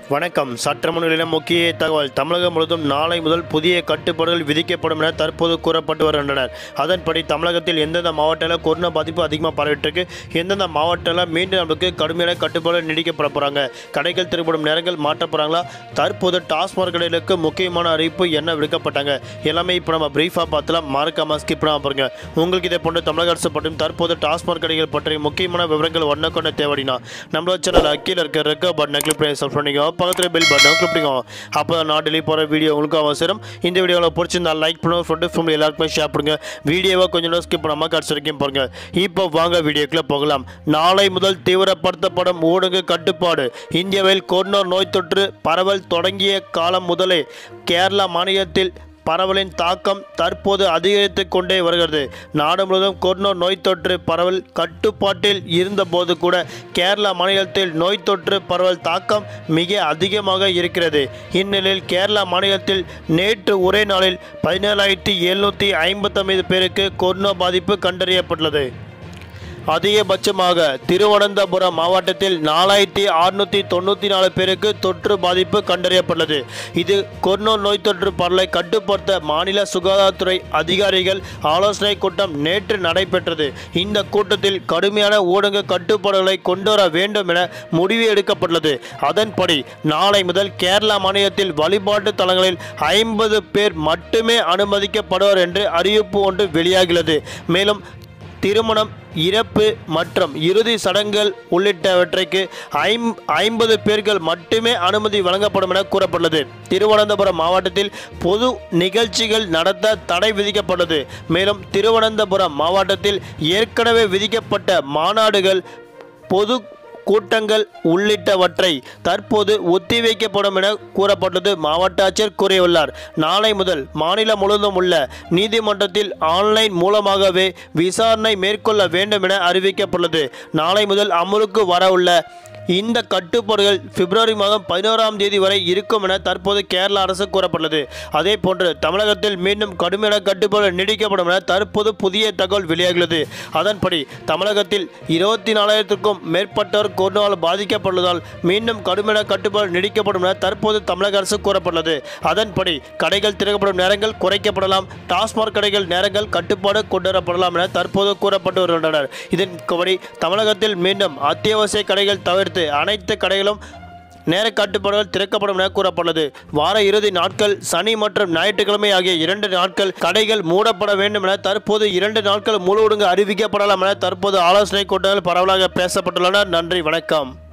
வணக்கம் சட்டமன்றிலும் முக்கிய தகவல் தமிழகம் முழுவதும் நாளை முதல் புதிய கட்டுப்பாடுகள் விதிக்கப்படும் என தற்போது கூறப்பட்டு வருகின்றனர் அதன்படி தமிழகத்தில் எந்தெந்த மாவட்டத்தில் கொரோனா பாதிப்பு அதிகமாக பரவிட்டு இருக்கு எந்தெந்த மாவட்டத்தில் மீண்டும் நமக்கு கடுமையான கட்டுப்பாடுகள் நீடிக்கப்பட போகிறாங்க கடைகள் திருப்படும் நேரங்கள் மாற்ற போகிறாங்களா தற்போது டாஸ்மாக் கடைகளுக்கு முக்கியமான அறிவிப்பு என்ன விடுக்கப்பட்டாங்க எல்லாமே இப்போ நம்ம பிரீஃபாக பார்த்தலாம் மறக்காம ஸ்கிப் பண்ணாம பாருங்க உங்களுக்கு இதை போன்ற தமிழக அரசு மற்றும் தற்போது டாஸ்மாக் கடைகள் பற்றிய முக்கியமான விவரங்கள் ஒன்றை கொண்ட தேவைனா நம்மளோட சேனல் அக்கீழ இருக்க இருக்க பட்டனை கிளிக் பண்ணி சப்ஸ்கிரைப் பண்ணிக்கோ பக்கத்தில் பெல் பட்டனை கிளிக் பண்ணிக்கோ அப்போ தான் நான் டெலி போகிற வீடியோ உங்களுக்கு அவசரம் இந்த வீடியோவில் பிடிச்சிருந்தா லைக் பண்ணுங்க ஃப்ரெண்டு ஃபேமிலி எல்லாருக்குமே ஷேர் பண்ணுங்க வீடியோவை கொஞ்சம் நேரம் ஸ்கிப் பண்ணாமல் கடைசி வரைக்கும் பாருங்க இப்போ வாங்க வீடியோக்குள்ள போகலாம் நாளை முதல் தீவிரப்படுத்தப்படும் ஊடக கட்டுப்பாடு இந்தியாவில் கொரோனா நோய் தொற்று பரவல் தொடங்கிய காலம் முதலே கேரளா மாநிலத்தில் பரவலின் தாக்கம் தற்போது அதிகரித்து கொண்டே வருகிறது நாடு முழுவதும் கொரோனா நோய் தொற்று பரவல் கட்டுப்பாட்டில் இருந்தபோது கூட கேரளா மாநிலத்தில் நோய் தொற்று பரவல் தாக்கம் மிக அதிகமாக இருக்கிறது இந்நிலையில் கேரளா மாநிலத்தில் நேற்று ஒரே நாளில் பதினேழாயிரத்தி எழுநூற்றி ஐம்பத்தொம்பது பேருக்கு கொரோனா பாதிப்பு கண்டறியப்பட்டுள்ளது அதிகபட்சமாக திருவனந்தபுரம் மாவட்டத்தில் நாலாயிரத்தி அறுநூற்றி தொண்ணூற்றி நாலு பேருக்கு தொற்று பாதிப்பு கண்டறியப்பட்டுள்ளது இது கொரோனா நோய் தொற்று பரவலை கட்டுப்படுத்த மாநில சுகாதாரத்துறை அதிகாரிகள் ஆலோசனை கூட்டம் நேற்று நடைபெற்றது இந்த கூட்டத்தில் கடுமையான ஊடக கட்டுப்பாடுகளை கொண்டு வர வேண்டும் என முடிவு எடுக்கப்பட்டுள்ளது அதன்படி நாளை முதல் கேரளா மாநிலத்தில் வழிபாட்டு தலங்களில் ஐம்பது பேர் மட்டுமே அனுமதிக்கப்படுவார் என்று அறிவிப்பு ஒன்று வெளியாகியுள்ளது மேலும் திருமணம் இறப்பு மற்றும் இறுதி சடங்குகள் உள்ளிட்டவற்றைக்கு ஐம் ஐம்பது பேர்கள் மட்டுமே அனுமதி வழங்கப்படும் என கூறப்பட்டுள்ளது திருவனந்தபுரம் மாவட்டத்தில் பொது நிகழ்ச்சிகள் நடத்த தடை விதிக்கப்பட்டது மேலும் திருவனந்தபுரம் மாவட்டத்தில் ஏற்கனவே விதிக்கப்பட்ட மாநாடுகள் பொது கூட்டங்கள் உள்ளிட்டவற்றை தற்போது ஒத்திவைக்கப்படும் என கூறப்பட்டது மாவட்ட ஆட்சியர் கூறியுள்ளார் நாளை முதல் மாநிலம் முழுவதும் உள்ள நீதிமன்றத்தில் ஆன்லைன் மூலமாகவே விசாரணை மேற்கொள்ள வேண்டும் என அறிவிக்கப்பட்டுள்ளது நாளை முதல் அமலுக்கு வரவுள்ள இந்த கட்டுப்பாடுகள் பிப்ரவரி மாதம் பதினோராம் தேதி வரை இருக்கும் என தற்போது கேரள அரசு கூறப்பட்டுள்ளது அதே போன்று தமிழகத்தில் மீண்டும் கடுமையான கட்டுப்பாடு நீடிக்கப்படும் என தற்போது புதிய தகவல் வெளியாகியுள்ளது அதன்படி தமிழகத்தில் இருபத்தி நாலாயிரத்திற்கும் மேற்பட்டோர் கொரோனாவால் பாதிக்கப்பட்டுள்ளதால் மீண்டும் கடுமையான கட்டுப்பாடு நீடிக்கப்படும் என தற்போது தமிழக அரசு கூறப்பட்டுள்ளது அதன்படி கடைகள் திறக்கப்படும் நேரங்கள் குறைக்கப்படலாம் டாஸ்மாக் கடைகள் நேரங்கள் கட்டுப்பாடு கொண்டுவரப்படலாம் என தற்போது கூறப்பட்டு வருகின்றனர் இதன்படி தமிழகத்தில் மீண்டும் அத்தியாவசிய கடைகள் தவிர்த்து அனைத்து கடைகளும் நேர கட்டுப்பாடுகள் திறக்கப்படும் என கூறப்பட்டுள்ளது வார இறுதி நாட்கள் சனி மற்றும் ஞாயிற்றுக்கிழமை ஆகிய இரண்டு நாட்கள் கடைகள் மூடப்பட வேண்டும் என தற்போது இரண்டு நாட்கள் முழு ஒடுங்கு அறிவிக்கப்படலாம் என தற்போது ஆலோசனை கூட்டங்கள் பரவலாக பேசப்பட்டுள்ளன நன்றி வணக்கம்